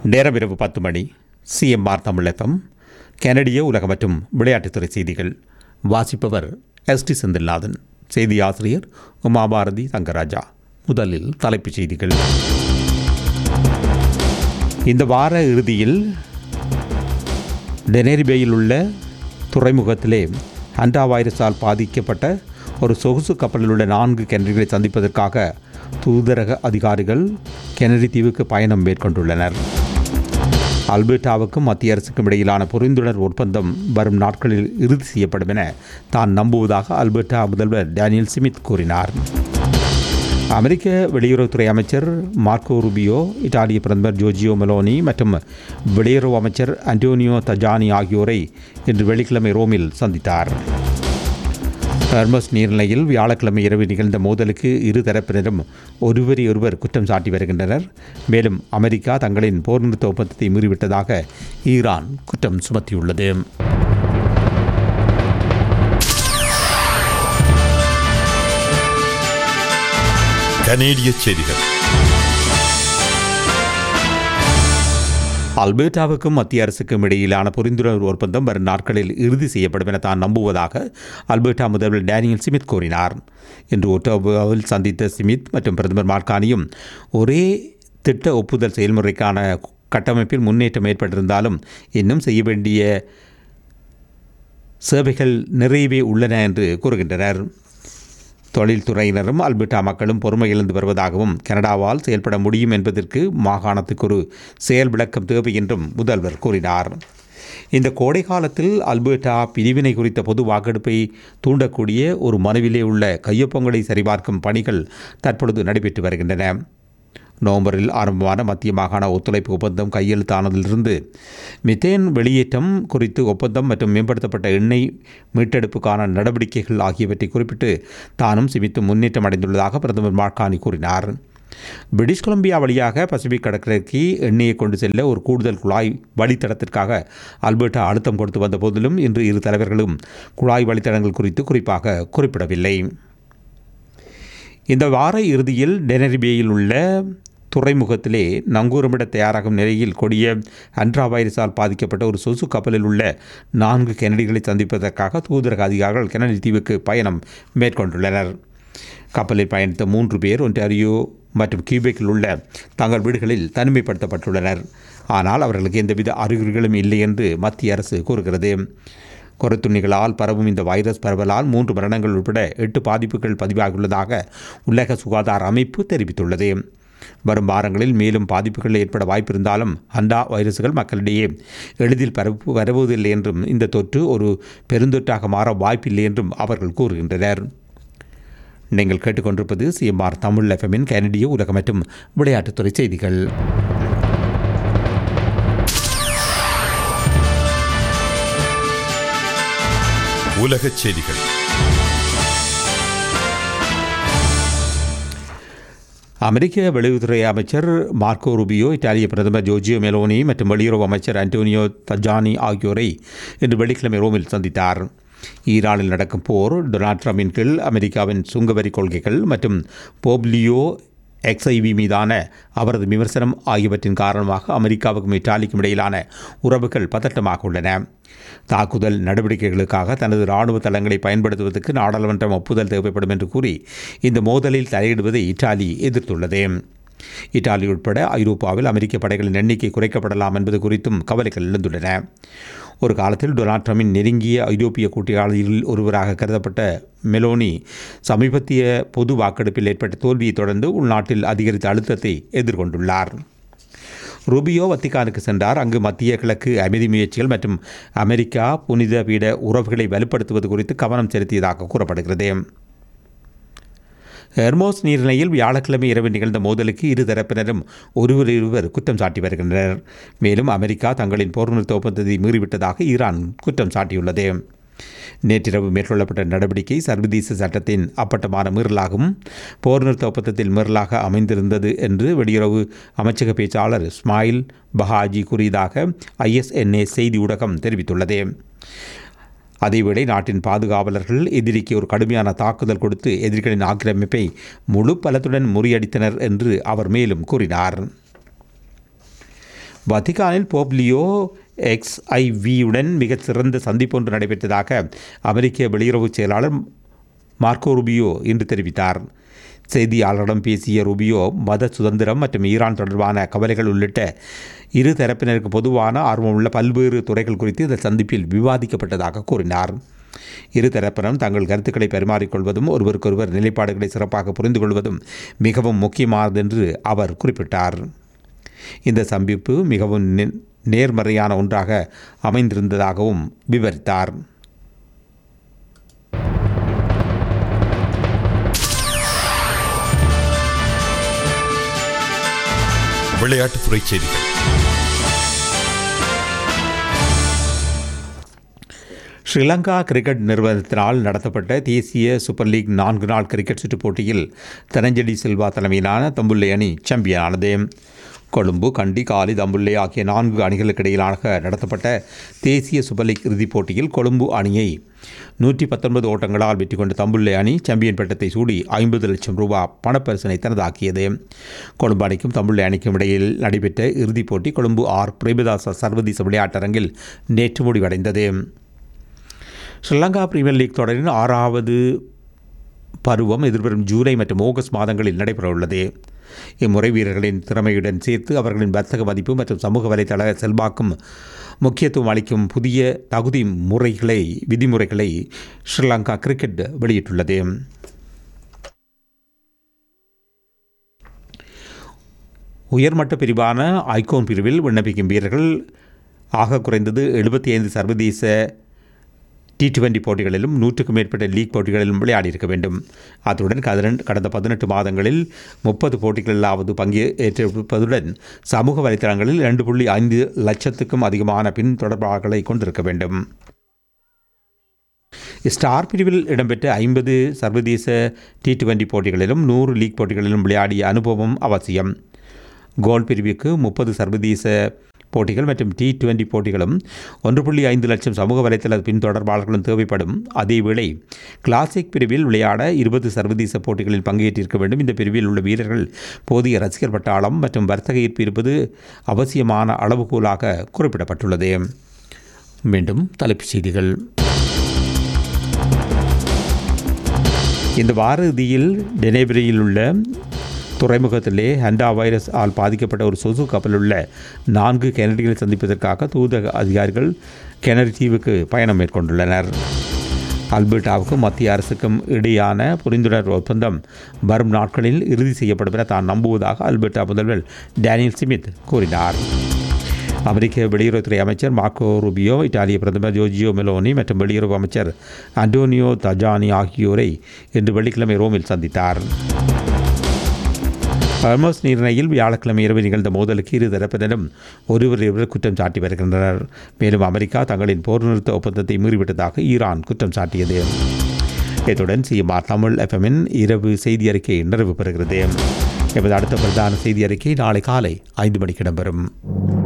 நேரம் இரவு பத்து மணி சிஎம்ஆர் தமிழகம் கனடிய உலக மற்றும் விளையாட்டுத்துறை செய்திகள் வாசிப்பவர் எஸ்டி செந்தில்நாதன் செய்தி ஆசிரியர் உமாபாரதி தங்கராஜா முதலில் தலைப்புச் செய்திகள் இந்த வார இறுதியில் டெனேரிபேயில் உள்ள துறைமுகத்திலே ஹண்டா வைரஸால் பாதிக்கப்பட்ட ஒரு சொகுசு கப்பலில் உள்ள நான்கு கிணறுகளை சந்திப்பதற்காக தூதரக அதிகாரிகள் கெனரி தீவுக்கு பயணம் மேற்கொண்டுள்ளனர் அல்பர்டாவுக்கும் மத்திய அரசுக்கும் இடையிலான புரிந்துணர்வு ஒப்பந்தம் வரும் நாட்களில் இறுதி செய்யப்படும் என தான் நம்புவதாக அல்பர்டா முதல்வர் டேனியல் சிமித் கூறினார் அமெரிக்க வெளியுறவுத்துறை அமைச்சர் மார்க்கோ ரூபியோ இத்தாலிய பிரதமர் ஜோர்ஜியோ மெலோனி மற்றும் வெளியுறவு அமைச்சர் அன்டோனியோ தஜானி ஆகியோரை இன்று வெள்ளிக்கிழமை ரோமில் சந்தித்தார் ஹெர்மஸ் நீர்நிலையில் வியாழக்கிழமை இரவு நிகழ்ந்த மோதலுக்கு இரு தரப்பினரும் ஒருவரை ஒருவர் குற்றம் சாட்டி வருகின்றனர் மேலும் அமெரிக்கா தங்களின் போர் நிறுத்த ஒப்பந்தத்தை மீறிவிட்டதாக ஈரான் குற்றம் சுமத்தியுள்ளது கனேடிய செய்திகள் அல்பர்டாவுக்கும் மத்திய அரசுக்கும் இடையிலான புரிந்துணர்வு ஒப்பந்தம் வரும் நாட்களில் இறுதி செய்யப்படும் என தான் நம்புவதாக அல்பர்டா முதல்வர் டேனியல் சிமித் கூறினார் இன்று ஒட்டோவாவில் சந்தித்த சிமித் மற்றும் பிரதமர் மார்கானியும் ஒரே திட்ட ஒப்புதல் செயல்முறைக்கான கட்டமைப்பில் முன்னேற்றம் ஏற்பட்டிருந்தாலும் இன்னும் செய்ய வேண்டிய சேவைகள் நிறையவே உள்ளன என்று கூறுகின்றனர் தொழில்துறையினரும் அல்பர்டா மக்களும் பொறுமை இழந்து வருவதாகவும் கனடாவால் செயல்பட முடியும் என்பதற்கு மாகாணத்துக்கு ஒரு செயல் விளக்கம் தேவை என்றும் முதல்வர் கூறினார் இந்த கோடை காலத்தில் அல்பர்டா பிரிவினை குறித்த பொது வாக்கெடுப்பை தூண்டக்கூடிய ஒரு மனுவிலே உள்ள கையொப்பங்களை சரிபார்க்கும் பணிகள் தற்பொழுது நடைபெற்று வருகின்றன நவம்பரில் ஆரம்பமான மத்திய மாகாண ஒத்துழைப்பு ஒப்பந்தம் கையெழுத்தானதிலிருந்து மித்தேன் வெளியேற்றம் குறித்து ஒப்பந்தம் மற்றும் மேம்படுத்தப்பட்ட எண்ணெய் மீட்டெடுப்புக்கான நடவடிக்கைகள் ஆகியவற்றை குறிப்பிட்டு தானும் சிமித்தும் முன்னேற்றம் அடைந்துள்ளதாக பிரதமர் மார்கானி கூறினார் பிரிட்டிஷ் கொலம்பியா வழியாக பசிபிக் கடற்கரைக்கு எண்ணெயை கொண்டு செல்ல ஒரு கூடுதல் குழாய் வழித்தடத்திற்காக அல்பர்டா அழுத்தம் கொடுத்து வந்த போதிலும் இன்று இரு தலைவர்களும் குழாய் வழித்தடங்கள் குறித்து குறிப்பாக குறிப்பிடவில்லை இந்த வார இறுதியில் டெனரிபேயில் உள்ள துறைமுகத்திலே நங்கூரமிட தயாராகும் நிலையில் கொடிய அன்ட்ரா வைரஸால் பாதிக்கப்பட்ட ஒரு சொசு கப்பலில் உள்ள நான்கு கெனடிகளை சந்திப்பதற்காக தூதரக அதிகாரிகள் கெனடி தீவுக்கு பயணம் மேற்கொண்டுள்ளனர் கப்பலில் பயணித்த மூன்று பேர் ஒன்டாரியோ மற்றும் கியூபெக்கில் உள்ள தங்கள் வீடுகளில் தனிமைப்படுத்தப்பட்டுள்ளனர் ஆனால் அவர்களுக்கு எந்தவித அறிகுறிகளும் இல்லை என்று மத்திய அரசு கூறுகிறது கொரத்துணிகளால் பரவும் இந்த வைரஸ் பரவலால் மூன்று மரணங்கள் உட்பட எட்டு பாதிப்புகள் பதிவாகியுள்ளதாக உலக சுகாதார அமைப்பு தெரிவித்துள்ளது வரும் வாரங்களில் மேலும் பாதிப்புகள் ஏற்பட வாய்ப்பிருந்தாலும் அண்டா வைரசுகள் மக்களிடையே எளிதில் பரப்பு பரவுவதில்லை என்றும் இந்த தொற்று ஒரு பெருந்தொற்றாக மாற வாய்ப்பில்லை என்றும் அவர்கள் கூறுகின்றனர் நீங்கள் கேட்டுக்கொண்டிருப்பது சிஎம்ஆர் தமிழ் எஃப்எம்மின் கனடிய உலக மற்றும் விளையாட்டுத்துறை செய்திகள் உலகச் செய்திகள் அமெரிக்க வெளியுறவுத்துறை அமைச்சர் மார்க்கோ ரூபியோ இத்தாலிய பிரதமர் ஜோர்ஜியோ மெலோனி மற்றும் வெளியுறவு அமைச்சர் அன்டோனியோ தஜானி ஆகியோரை இன்று வெள்ளிக்கிழமை ரோமில் சந்தித்தார் ஈரானில் நடக்கும் போர் டொனால்ட் ட்ரம்பின் கீழ் அமெரிக்காவின் சுங்கவரி கொள்கைகள் மற்றும் போப்லியோ எக்ஸ்ஐவி மீதான அவரது விமர்சனம் ஆகியவற்றின் காரணமாக அமெரிக்காவுக்கும் இத்தாலிக்கும் இடையிலான உறவுகள் பதட்டமாக உள்ளன தாக்குதல் நடவடிக்கைகளுக்காக தனது இராணுவ தளங்களை பயன்படுத்துவதற்கு நாடாளுமன்றம் ஒப்புதல் தேவைப்படும் என்று கூறி இந்த மோதலில் தலையிடுவதை இத்தாலி எதிர்த்துள்ளது இத்தாலி உட்பட ஐரோப்பாவில் அமெரிக்க படைகளின் எண்ணிக்கை குறைக்கப்படலாம் என்பது குறித்தும் கவலைகள் எழுந்துள்ளன ஒரு காலத்தில் டொனால்ட் ட்ரம்பின் நெருங்கிய ஐரோப்பிய கூட்டாளிகளில் ஒருவராக கருதப்பட்ட மெலோனி சமீபத்திய பொது வாக்கெடுப்பில் ஏற்பட்ட தோல்வியை தொடர்ந்து உள்நாட்டில் அதிகரித்த அழுத்தத்தை எதிர்கொண்டுள்ளார் ரூபியோ வத்திகானுக்கு சென்றார் அங்கு மத்திய கிழக்கு அமைதி முயற்சிகள் மற்றும் அமெரிக்கா புனித பீட உறவுகளை வலுப்படுத்துவது குறித்து கவனம் செலுத்தியதாக கூறப்படுகிறது ஹெர்மோஸ் நீர்நிலையில் வியாழக்கிழமை இரவு நிகழ்ந்த மோதலுக்கு இரு தரப்பினரும் ஒருவரொருவர் குற்றம் சாட்டி வருகின்றனர் மேலும் அமெரிக்கா தங்களின் போர் நிறுத்த ஒப்பந்தத்தை மீறிவிட்டதாக ஈரான் குற்றம் சாட்டியுள்ளது நேற்றிரவு மேற்கொள்ளப்பட்ட நடவடிக்கை சர்வதேச சட்டத்தின் அப்பட்டமான மீறலாகவும் போர் நிறுத்த ஒப்பந்தத்தில் மீறலாக அமைந்திருந்தது என்று வெளியுறவு அமைச்சக பேச்சாளர் ஸ்மாயில் பஹாஜி கூறியதாக ஐஎஸ்என்ஏ செய்தி ஊடகம் தெரிவித்துள்ளது அதேவேளை நாட்டின் பாதுகாவலர்கள் எதிரிக்கு ஒரு கடுமையான தாக்குதல் கொடுத்து எதிரிகளின் ஆக்கிரமிப்பை முழு பலத்துடன் முறியடித்தனர் என்று அவர் மேலும் கூறினார் வத்திகானில் போப்லியோ எக்ஸ்ஐவியுடன் மிகச் சிறந்த சந்திப்பு ஒன்று நடைபெற்றதாக அமெரிக்க வெளியுறவு செயலாளர் மார்க்கோ ரூபியோ இன்று தெரிவித்தார் செய்தியாளரிடம் பேசிய ரூபியோ மத சுதந்திரம் மற்றும் ஈரான் தொடர்பான கவலைகள் உள்ளிட்ட இரு தரப்பினருக்கு பொதுவான ஆர்வமுள்ள பல்வேறு துறைகள் குறித்து இந்த சந்திப்பில் விவாதிக்கப்பட்டதாக கூறினார் இரு தரப்பினரும் தங்கள் கருத்துக்களை பரிமாறிக்கொள்வதும் ஒருவருக்கொருவர் நிலைப்பாடுகளை சிறப்பாக புரிந்து கொள்வதும் மிகவும் முக்கியமானது என்று அவர் குறிப்பிட்டார் இந்த சந்திப்பு மிகவும் நே- நேர்மறையான ஒன்றாக அமைந்திருந்ததாகவும் விவரித்தார் விளையாட்டுத்துறை செய்திகள் ஸ்ரீலங்கா கிரிக்கெட் நிறுவனத்தினால் நடத்தப்பட்ட தேசிய சூப்பர் லீக் நான்கு நாள் கிரிக்கெட் சுற்றுப் போட்டியில் தனஞ்சலி சில்வா தலைமையிலான தம்புள்ளை அணி சாம்பியனானது கொழும்பு கண்டி காலி தம்புள்ளை ஆகிய நான்கு அணிகளுக்கு இடையிலாக நடத்தப்பட்ட தேசிய சூப்பர் லீக் இறுதிப் போட்டியில் கொழும்பு அணியை நூற்றி பத்தொன்பது ஓட்டங்களால் வெற்றி கொண்ட தம்புள்ளை அணி சாம்பியன் பட்டத்தை சூடி ஐம்பது லட்சம் ரூபாய் பணப்பரிசனை தனதாக்கியது கொழும்பு அணிக்கும் தம்புள்ளை அணிக்கும் இடையில் நடைபெற்ற இறுதிப் போட்டி கொழும்பு ஆர் பிரேமதாச சர்வதேச விளையாட்டரங்கில் நேற்று முடிவடைந்தது ஸ்ரீலங்கா பிரீமியர் லீக் தொடரின் ஆறாவது பருவம் எதிர்வரும் ஜூலை மற்றும் ஆகஸ்ட் மாதங்களில் நடைபெறவுள்ளது இம்முறை வீரர்களின் திறமையுடன் சேர்த்து அவர்களின் வர்த்தக மதிப்பு மற்றும் சமூக வலைதள செல்வாக்கும் முக்கியத்துவம் அளிக்கும் புதிய தகுதி முறைகளை விதிமுறைகளை ஸ்ரீலங்கா கிரிக்கெட் வெளியிட்டுள்ளது உயர்மட்ட பிரிவான ஐகோன் பிரிவில் விண்ணப்பிக்கும் வீரர்கள் ஆக குறைந்தது எழுபத்தி ஐந்து சர்வதேச டி டுவெண்டி போட்டிகளிலும் நூற்றுக்கும் மேற்பட்ட லீக் போட்டிகளிலும் விளையாடியிருக்க வேண்டும் அத்துடன் கடந்த கடந்த பதினெட்டு மாதங்களில் முப்பது போட்டிகளிலாவது பங்கேற்றிருப்பதுடன் சமூக வலைத்தளங்களில் இரண்டு புள்ளி ஐந்து லட்சத்துக்கும் அதிகமான பின் தொடர்பாளர்களை கொண்டிருக்க வேண்டும் ஸ்டார் பிரிவில் இடம்பெற்ற ஐம்பது சர்வதேச டி டுவெண்டி போட்டிகளிலும் நூறு லீக் போட்டிகளிலும் விளையாடிய அனுபவம் அவசியம் கோல் பிரிவுக்கு முப்பது சர்வதேச போட்டிகள் மற்றும் டி டுவெண்டி போட்டிகளும் ஒன்று புள்ளி ஐந்து லட்சம் சமூக வலைத்தள பின்தொடர்பாளர்களும் தேவைப்படும் அதேவேளை கிளாசிக் பிரிவில் விளையாட இருபது சர்வதேச போட்டிகளில் பங்கேற்றிருக்க வேண்டும் இந்த பிரிவில் உள்ள வீரர்கள் போதிய ரசிகர் பட்டாளம் மற்றும் வர்த்தக ஈர்ப்பு இருப்பது அவசியமான அளவுகோலாக குறிப்பிடப்பட்டுள்ளது மீண்டும் தலைப்புச் செய்திகள் இந்த வார இறுதியில் டெனேபிரியில் உள்ள துறைமுகத்திலே ஹண்டா வைரஸ் ஆல் பாதிக்கப்பட்ட ஒரு சொசு கப்பலில் உள்ள நான்கு கெனடிகளை சந்திப்பதற்காக தூதக அதிகாரிகள் கெனடி தீவுக்கு பயணம் மேற்கொண்டுள்ளனர் அல்பர்டாவுக்கும் மத்திய அரசுக்கும் இடையான புரிந்துணர்வு ஒப்பந்தம் வரும் நாட்களில் இறுதி செய்யப்படும் என தான் நம்புவதாக அல்பர்டா முதல்வர் டேனியல் சிமித் கூறினார் அமெரிக்க வெளியுறவுத்துறை அமைச்சர் மார்க்கோ ரூபியோ இத்தாலிய பிரதமர் ஜோர்ஜியோ மெலோனி மற்றும் வெளியுறவு அமைச்சர் அண்டோனியோ தஜானி ஆகியோரை இன்று வெள்ளிக்கிழமை ரோமில் சந்தித்தார் ஹர்மோஸ் நீர்நிலையில் வியாழக்கிழமை இரவு நிகழ்ந்த மோதலுக்கு இரு தரப்பினரும் ஒருவர் இருவர் குற்றம் சாட்டி வருகின்றனர் மேலும் அமெரிக்கா தங்களின் போர் நிறுத்த ஒப்பந்தத்தை மீறிவிட்டதாக ஈரான் குற்றம் சாட்டியது இத்துடன் சிஎம்ஆர் தமிழ் எஃப்எம்மின் இரவு செய்தி அறிக்கை நிறைவு பெறுகிறது எமது அடுத்த பிரதான செய்தி அறிக்கை நாளை காலை ஐந்து மணிக்கு இடம்பெறும்